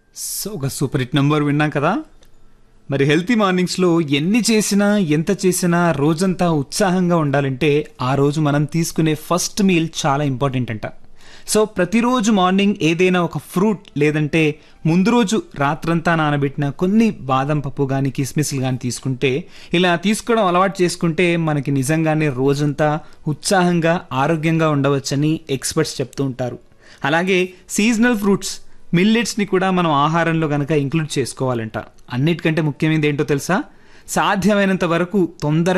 so ఒక super hit number విన్నాం కదా మరి హెల్తీ మార్నింగ్స్లో ఎన్ని చేసినా ఎంత చేసినా రోజంతా ఉత్సాహంగా ఉండాలంటే ఆ రోజు మనం తీసుకునే ఫస్ట్ మీల్ చాలా ఇంపార్టెంట్ అంట సో ప్రతిరోజు మార్నింగ్ ఏదైనా ఒక ఫ్రూట్ లేదంటే ముందు రోజు రాత్రంతా నానబెట్టిన కొన్ని బాదం పప్పు కానీ కిస్మిస్లు కానీ తీసుకుంటే ఇలా తీసుకోవడం అలవాటు చేసుకుంటే మనకి నిజంగానే రోజంతా ఉత్సాహంగా ఆరోగ్యంగా ఉండవచ్చని ఎక్స్పర్ట్స్ చెప్తూ ఉంటారు అలాగే సీజనల్ ఫ్రూట్స్ మిల్లెట్స్ని కూడా మనం ఆహారంలో కనుక ఇంక్లూడ్ చేసుకోవాలంట అన్నిటికంటే ముఖ్యమైనది ఏంటో తెలుసా సాధ్యమైనంత వరకు తొందరగా